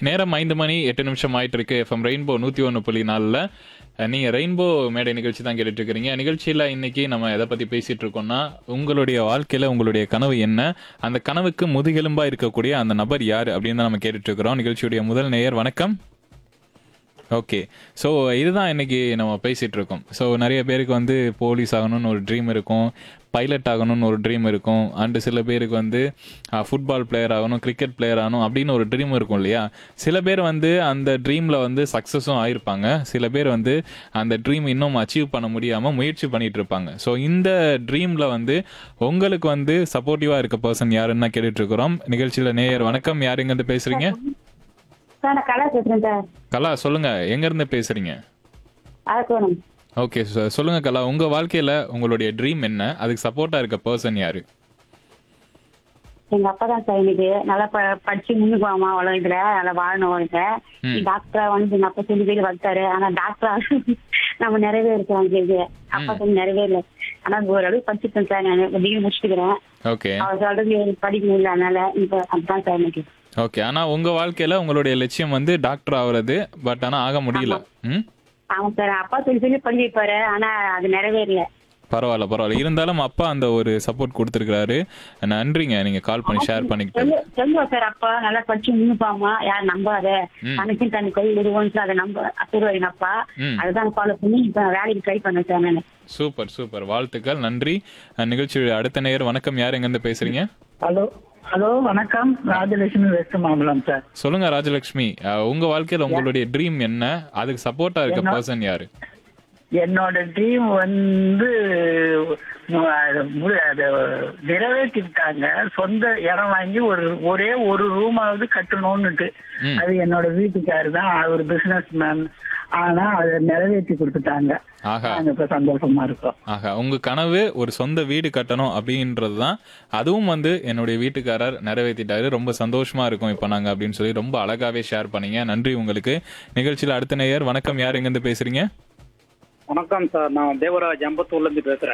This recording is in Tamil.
நேரம் ஐந்து மணி எட்டு நிமிஷம் ஆயிட்டு இருக்கு எஃப்எம் ரெயின்போ நூற்றி ஒன்று புள்ளி நாலில் நீங்கள் ரெயின்போ மேடை நிகழ்ச்சி தான் கேட்டுட்டு இருக்கிறீங்க நிகழ்ச்சியில் இன்னைக்கு நம்ம எதை பற்றி பேசிட்டு இருக்கோம்னா உங்களுடைய வாழ்க்கையில் உங்களுடைய கனவு என்ன அந்த கனவுக்கு முதுகெலும்பா இருக்கக்கூடிய அந்த நபர் யார் அப்படின்னு தான் நம்ம கேட்டுட்டு இருக்கிறோம் நிகழ்ச்சியுடைய முதல் நேயர் வணக்கம் ஓகே ஸோ இதுதான் இன்னைக்கு நம்ம பேசிட்டு இருக்கோம் ஸோ நிறைய பேருக்கு வந்து போலீஸ் ஆகணும்னு ஒரு ட்ரீம் இருக்கும் பைலட் ஆகணும்னு ஒரு ட்ரீம் இருக்கும் அண்டு சில பேருக்கு வந்து ஃபுட்பால் பிளேயர் ஆகணும் கிரிக்கெட் பிளேயர் ஆகணும் அப்படின்னு ஒரு ட்ரீம் இருக்கும் இல்லையா சில பேர் வந்து அந்த ட்ரீமில் வந்து சக்ஸஸும் ஆயிருப்பாங்க சில பேர் வந்து அந்த ட்ரீம் இன்னும் அச்சீவ் பண்ண முடியாமல் முயற்சி பண்ணிட்டு இருப்பாங்க ஸோ இந்த ட்ரீமில் வந்து உங்களுக்கு வந்து சப்போர்ட்டிவாக இருக்க பர்சன் யாருன்னு தான் கேட்டுட்டு இருக்கிறோம் நிகழ்ச்சியில் நேயர் வணக்கம் யார் எங்கேருந்து பேசுறீங்க சார் நான் கலா பேசுறேன் சார் கலா சொல்லுங்க எங்க இருந்து பேசுறீங்க அரக்கோணம் ஓகே சார் சொல்லுங்க கலா உங்க வாழ்க்கையில உங்களுடைய ட்ரீம் என்ன அதுக்கு சப்போர்ட்டா இருக்க பர்சன் யாரு எங்க அப்பா தான் சார் எனக்கு நல்லா ப- படிச்சு முன்னுக்கு வாமா உலகத்துல நல்லா வாழணும் உலகத்துல ம். டாக்டரா வந்து எங்க அப்பா சொல்லி சொல்லி வளர்த்தாரு ஆனா டாக்டரா நம்ம நிறைவேறுறோம் இது அப்பா சொல்லி நிறைவேறல ஆனா ஓரளவு படிச்சுட்டேன் சார் நான் டிகிரி முடிச்சுக்கிறேன் ஓகே அவர் சொல்றது எனக்கு படிக்க முடியல அதனால இப்ப அதுதான் சார் எனக்கு ஓகே ஆனா உங்க வாழ்க்கையில உங்களுடைய லட்சியம் வந்து டாக்டர் ஆகுறது பட் ஆனா ஆக முடியல ம் ஆமா சார் அப்பா சொல்லி சொல்லி பண்ணி வைப்பாரு ஆனா அது நிறைவேறல பரவாயில்ல பரவாயில்ல இருந்தாலும் அப்பா அந்த ஒரு சப்போர்ட் கொடுத்துருக்காரு நன்றிங்க நீங்க கால் பண்ணி ஷேர் பண்ணிக்கிட்டு சொல்லு- சொல்லுவா சார் அப்பா நல்லா படிச்சு முன்னுப்பாமா யார் நம்பாத ம். தனக்கு தன் கை உருவம் அதை நம்ப சொல்லுவாரு எங்க அப்பா ம். அதுதான் ஃபாலோ பண்ணி இப்ப நான் வேலைக்கு ட்ரை பண்ணேன் சார் நான் சூப்பர் சூப்பர் வாழ்த்துக்கள் நன்றி அஹ், நிகழ்ச்சியுடைய அடுத்த நேயர் வணக்கம் யார் எங்க இருந்து பேசுறீங்க ஹலோ ஹலோ வணக்கம் ராஜலட்சுமி வெஸ்ட் மாம்பலம் சார் சொல்லுங்க ராஜலட்சுமி அஹ், உங்க வாழ்க்கையில உங்களுடைய ட்ரீம் என்ன அதுக்கு சப்போர்ட்டா இருக்க பர்சன் யாரு என்னோட ட்ரீம் வந்து மு- அது மு- அது நிறைவேற்றிட்டாங்க சொந்த இடம் வாங்கி ஒரு ஒரே ஒரு ரூமாவது கட்டணும்னுட்டு ம். அது என்னோட வீட்டுக்காரு தான் அவர் பிசினஸ் மேன் ஆனா அதை நிறைவேற்றி கொடுத்துட்டாங்க ஆஹா நாங்க இப்ப சந்தோஷமா இருக்கோம் ஆகா உங்க கனவு ஒரு சொந்த வீடு கட்டணும் அப்படின்றது தான் அதுவும் வந்து என்னுடைய வீட்டுக்காரர் நிறைவேற்றிட்டாரு ரொம்ப சந்தோஷமா இருக்கும் இப்போ நாங்க அப்படின்னு சொல்லி ரொம்ப அழகாவே ஷேர் பண்ணீங்க நன்றி உங்களுக்கு நிகழ்ச்சியில் அடுத்த நேயர் வணக்கம் யார் எங்கேருந்து பேசுறீங்க வணக்கம் சார் நான் தேவராஜ் அம்பத்தூர்ல இருந்து பேசுறேன்